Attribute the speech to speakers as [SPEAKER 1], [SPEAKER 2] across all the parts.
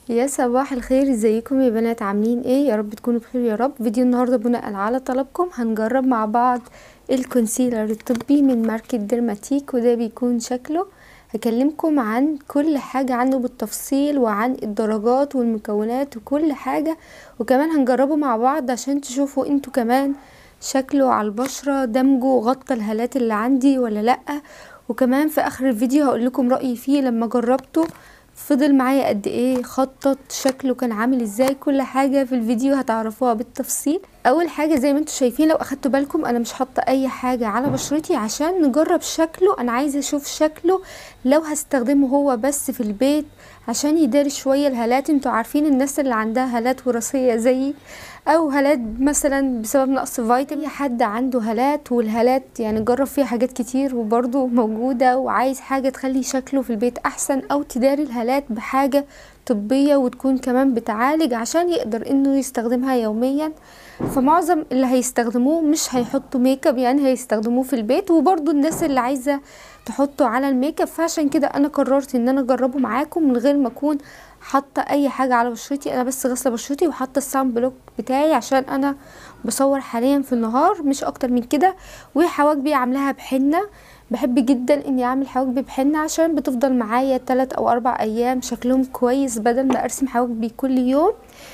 [SPEAKER 1] يا صباح الخير ازيكم يا بنات عاملين ايه يا رب تكونوا بخير يا رب فيديو النهارده بناء على طلبكم هنجرب مع بعض الكونسيلر الطبي من ماركة ديرماتيك وده بيكون شكله هكلمكم عن كل حاجة عنه بالتفصيل وعن الدرجات والمكونات وكل حاجة وكمان هنجربه مع بعض عشان تشوفوا انتوا كمان شكله على البشرة دمجه غطى الهالات اللي عندي ولا لأ وكمان في اخر الفيديو هقول لكم رأيي فيه لما جربته فضل معايا قد ايه خطط شكله كان عامل ازاي كل حاجة في الفيديو هتعرفوها بالتفصيل اول حاجة زي ما انتم شايفين لو اخدتوا بالكم انا مش حاطة اي حاجة على بشرتي عشان نجرب شكله انا عايزة اشوف شكله لو هستخدمه هو بس في البيت عشان يداري شوية الهالات انتوا عارفين الناس اللي عندها هالات وراثية زيي او هالات مثلا بسبب نقص فيتامين حد عنده هالات والهالات يعني جرب فيها حاجات كتير وبرضه موجودة وعايز حاجة تخلي شكله في البيت احسن او تداري الهالات بحاجة طبية وتكون كمان بتعالج عشان يقدر انه يستخدمها يوميا فمعظم اللي هيستخدموه مش هيحطوا ميك اب يعني هيستخدموه في البيت وبرضه الناس اللي عايزة تحطه على الميك اب فعشان كده انا قررت ان انا اجربه معاكم من غير ما اكون حاطه اي حاجه على بشرتي انا بس غاسله بشرتي وحاطه السان بلوك بتاعي عشان انا بصور حاليا في النهار مش اكتر من كده وحواجبي عاملاها بحنه بحب جدا اني اعمل حواجبي بحنه عشان بتفضل معايا 3 او 4 ايام شكلهم كويس بدل ما ارسم حواجبي كل يوم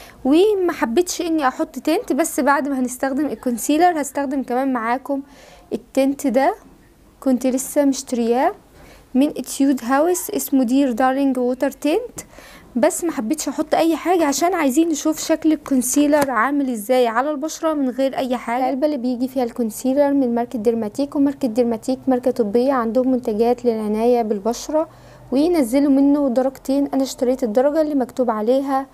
[SPEAKER 1] وما حبيتش اني احط تنت بس بعد ما هنستخدم الكونسيلر هستخدم كمان معاكم التنت ده كنت لسه مشترياه من اتيود هاوس اسمه دير دارلينج ووتر تنت بس ما حبيتش احط اي حاجه عشان عايزين نشوف شكل الكونسيلر عامل ازاي على البشره من غير اي حاجه العلبه اللي بيجي فيها الكونسيلر من ماركه ديرماتيك وماركه ديرماتيك ماركه طبيه عندهم منتجات للعنايه بالبشره وينزلوا منه درجتين انا اشتريت الدرجه اللي مكتوب عليها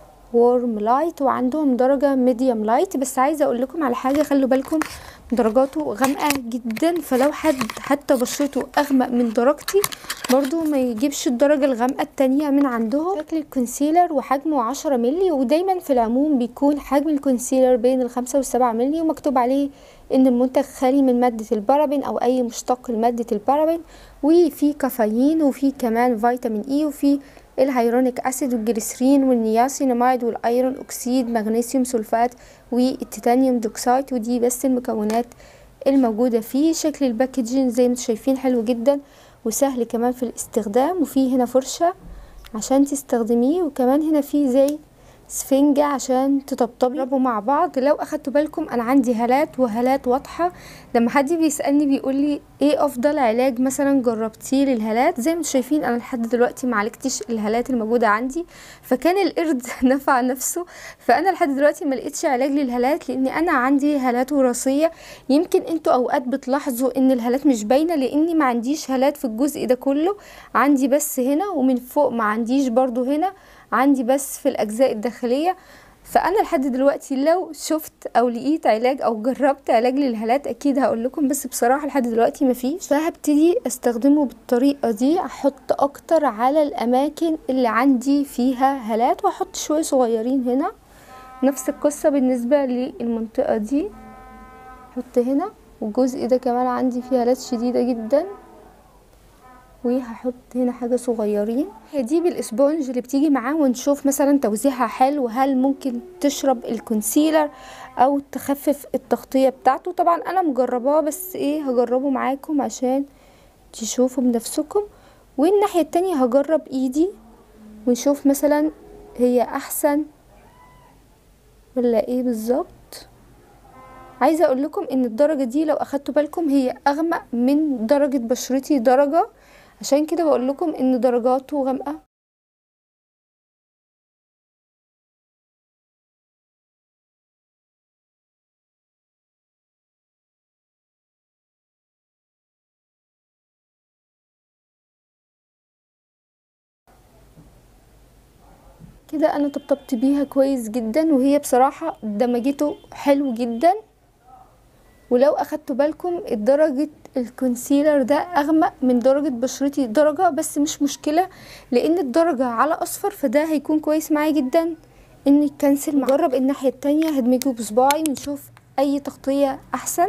[SPEAKER 1] وورم لايت وعندهم درجة ميديوم لايت بس عايزة اقول لكم على حاجة خلوا بالكم درجاته غامقة جدا فلو حد حتى بشرته اغمق من درجتي برضو ما يجيبش الدرجة الغامقة التانية من عندهم شكل الكونسيلر وحجمه عشرة ملي ودايما في العموم بيكون حجم الكونسيلر بين الخمسة والسبعة ملي ومكتوب عليه ان المنتج خالي من مادة البارابين او اي مشتق لمادة البارابين وفي كافيين وفي كمان فيتامين اي وفي الهيرونيك اسيد والجليسرين والنياسيناميد والايرون اكسيد مغنيسيوم سلفات والتيتانيوم دوكسايد ودي بس المكونات الموجودة فيه شكل الباكجين زي ما انتم شايفين حلو جدا وسهل كمان في الاستخدام وفي هنا فرشة عشان تستخدميه وكمان هنا في زي سفنجة عشان تطبطبي مع بعض لو اخدتوا بالكم انا عندي هالات وهالات واضحة لما حد بيسألني بيقول لي ايه افضل علاج مثلا جربتيه للهالات زي ما انتم شايفين انا لحد دلوقتي ما عالجتش الهالات الموجودة عندي فكان القرد نفع نفسه فانا لحد دلوقتي ما لقيتش علاج للهالات لان انا عندي هالات وراثية يمكن انتوا اوقات بتلاحظوا ان الهالات مش باينة لاني ما عنديش هالات في الجزء ده كله عندي بس هنا ومن فوق ما عنديش برضو هنا عندي بس في الاجزاء الداخليه فانا لحد دلوقتي لو شفت او لقيت علاج او جربت علاج للهالات اكيد هقول لكم بس بصراحه لحد دلوقتي مفيش فهبتدي استخدمه بالطريقه دي احط اكتر على الاماكن اللي عندي فيها هالات واحط شويه صغيرين هنا نفس القصه بالنسبه للمنطقه دي احط هنا والجزء ده كمان عندي فيه هالات شديده جدا وهحط هنا حاجة صغيرين دي بالاسبونج اللي بتيجي معاه ونشوف مثلا توزيعها حلو هل ممكن تشرب الكونسيلر او تخفف التغطية بتاعته طبعا انا مجرباه بس ايه هجربه معاكم عشان تشوفوا بنفسكم والناحية التانية هجرب ايدي ونشوف مثلا هي احسن ولا ايه بالظبط عايزه اقول لكم ان الدرجه دي لو اخدتوا بالكم هي اغمق من درجه بشرتي درجه عشان كده بقول لكم ان درجاته غامقه كده انا طبطبت بيها كويس جدا وهي بصراحه دمجته حلو جدا ولو اخدتوا بالكم درجة الكونسيلر ده اغمق من درجة بشرتي درجة بس مش مشكلة لان الدرجة على اصفر فده هيكون كويس معايا جدا اني كنسل نجرب الناحية التانية هدمجه بصباعي ونشوف اي تغطية احسن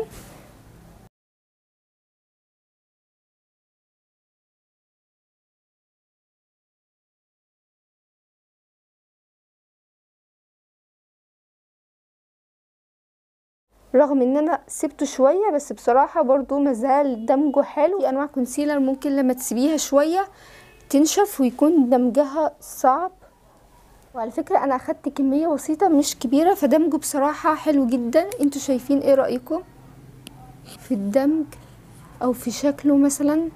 [SPEAKER 1] رغم ان انا سبته شوية بس بصراحة برضو مازال دمجه حلو في انواع كونسيلر ممكن لما تسيبيها شوية تنشف ويكون دمجها صعب وعلى فكرة انا اخدت كمية بسيطة مش كبيرة فدمجه بصراحة حلو جدا انتوا شايفين ايه رأيكم في الدمج او في شكله مثلا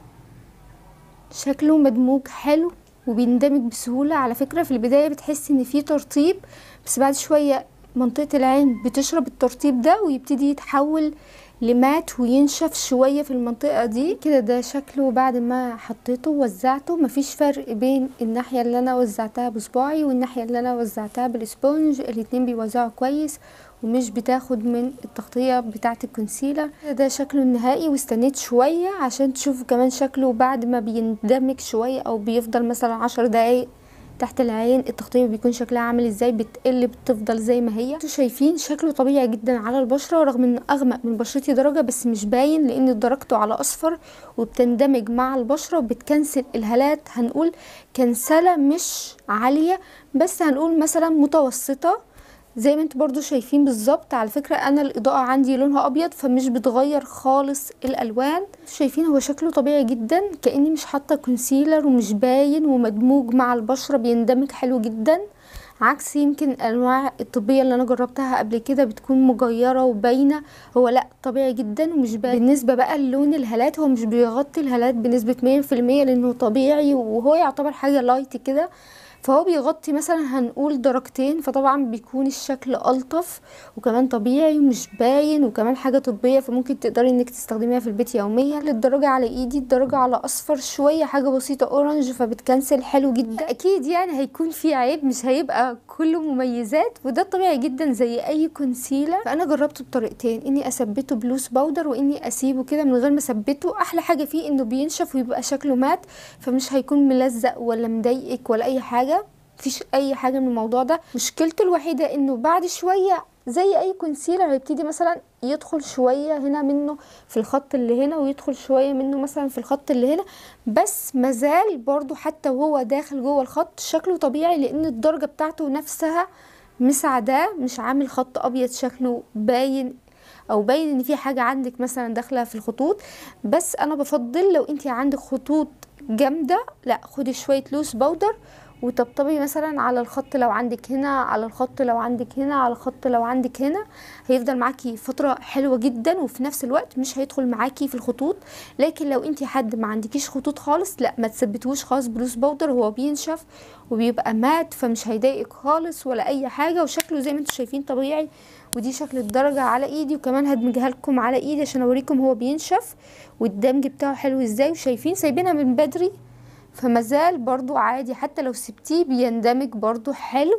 [SPEAKER 1] شكله مدموج حلو وبيندمج بسهولة على فكرة في البداية بتحس ان فيه ترطيب بس بعد شوية منطقة العين بتشرب الترطيب ده ويبتدي يتحول لمات وينشف شوية في المنطقة دي كده ده شكله بعد ما حطيته ووزعته مفيش فرق بين الناحية اللي انا وزعتها بصباعي والناحية اللي انا وزعتها بالسبونج الاتنين بيوزعوا كويس ومش بتاخد من التغطية بتاعة الكونسيلر ده شكله النهائي واستنيت شوية عشان تشوفوا كمان شكله بعد ما بيندمج شوية او بيفضل مثلا عشر دقايق تحت العين التغطيه بيكون شكلها عامل ازاي بتقل بتفضل زي ما هي انتوا شايفين شكله طبيعي جدا على البشره رغم انه اغمق من بشرتي درجه بس مش باين لان درجته على اصفر وبتندمج مع البشره وبتكنسل الهالات هنقول كنسله مش عاليه بس هنقول مثلا متوسطه زي ما انتوا برضو شايفين بالظبط على فكرة انا الاضاءة عندي لونها ابيض فمش بتغير خالص الالوان شايفين هو شكله طبيعي جدا كأني مش حاطة كونسيلر ومش باين ومدموج مع البشرة بيندمج حلو جدا عكس يمكن الانواع الطبيه اللي انا جربتها قبل كده بتكون مجيره وباينه هو لا طبيعي جدا ومش باين بالنسبه بقى للون الهالات هو مش بيغطي الهالات بنسبه 100% لانه طبيعي وهو يعتبر حاجه لايت كده فهو بيغطي مثلا هنقول درجتين فطبعا بيكون الشكل الطف وكمان طبيعي ومش باين وكمان حاجه طبيه فممكن تقدري انك تستخدميها في البيت يوميا الدرجه على ايدي الدرجه على اصفر شويه حاجه بسيطه اورنج فبتكنسل حلو جدا اكيد يعني هيكون في عيب مش هيبقى كله مميزات وده طبيعي جدا زي اي كونسيلر فانا جربته بطريقتين اني اثبته بلوس باودر واني اسيبه كده من غير ما اثبته احلى حاجه فيه انه بينشف ويبقى شكله مات فمش هيكون ملزق ولا مضايقك ولا اي حاجه مفيش اي حاجه من الموضوع ده مشكلته الوحيده انه بعد شويه زي اي كونسيلر هيبتدي مثلا يدخل شويه هنا منه في الخط اللي هنا ويدخل شويه منه مثلا في الخط اللي هنا بس مازال برضو حتى وهو داخل جوه الخط شكله طبيعي لان الدرجه بتاعته نفسها مساعداه مش عامل خط ابيض شكله باين او باين ان في حاجه عندك مثلا داخله في الخطوط بس انا بفضل لو انت عندك خطوط جامده لا خدي شويه لوس باودر وطبطبي مثلا على الخط لو عندك هنا على الخط لو عندك هنا على الخط لو عندك هنا هيفضل معاكي فتره حلوه جدا وفي نفس الوقت مش هيدخل معاكي في الخطوط لكن لو انت حد ما عندكيش خطوط خالص لا ما تثبتوش خالص بلوس باودر هو بينشف وبيبقى مات فمش هيضايقك خالص ولا اي حاجه وشكله زي ما انتم شايفين طبيعي ودي شكل الدرجة على ايدي وكمان هدمجها لكم على ايدي عشان اوريكم هو بينشف والدمج بتاعه حلو ازاي وشايفين سايبينها من بدري فمازال برضو عادي حتى لو سبتيه بيندمج برضو حلو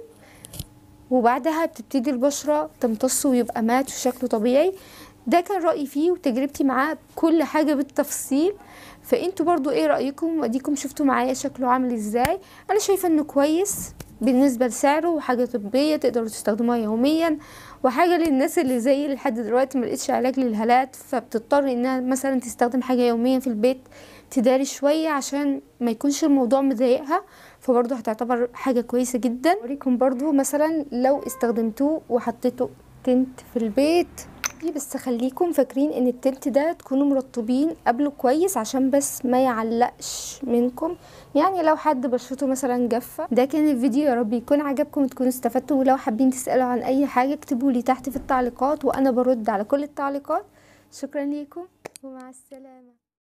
[SPEAKER 1] وبعدها بتبتدي البشرة تمتص ويبقى مات وشكله طبيعي ده كان رأيي فيه وتجربتي معاه كل حاجة بالتفصيل فانتوا برضو ايه رأيكم وديكم شفتوا معايا شكله عامل ازاي انا شايفة انه كويس بالنسبة لسعره وحاجة طبية تقدروا تستخدموها يوميا وحاجة للناس اللي زي لحد دلوقتي ملقتش علاج للهالات فبتضطر انها مثلا تستخدم حاجة يوميا في البيت تداري شوية عشان ما يكونش الموضوع مضايقها فبرضه هتعتبر حاجة كويسة جدا اوريكم برضه مثلا لو استخدمتوه وحطيته تنت في البيت بس خليكم فاكرين ان التنت ده تكونوا مرطبين قبله كويس عشان بس ما يعلقش منكم يعني لو حد بشرته مثلا جافه ده كان الفيديو يا رب يكون عجبكم وتكونوا استفدتوا ولو حابين تسالوا عن اي حاجه اكتبوا لي تحت في التعليقات وانا برد على كل التعليقات شكرا ليكم ومع السلامه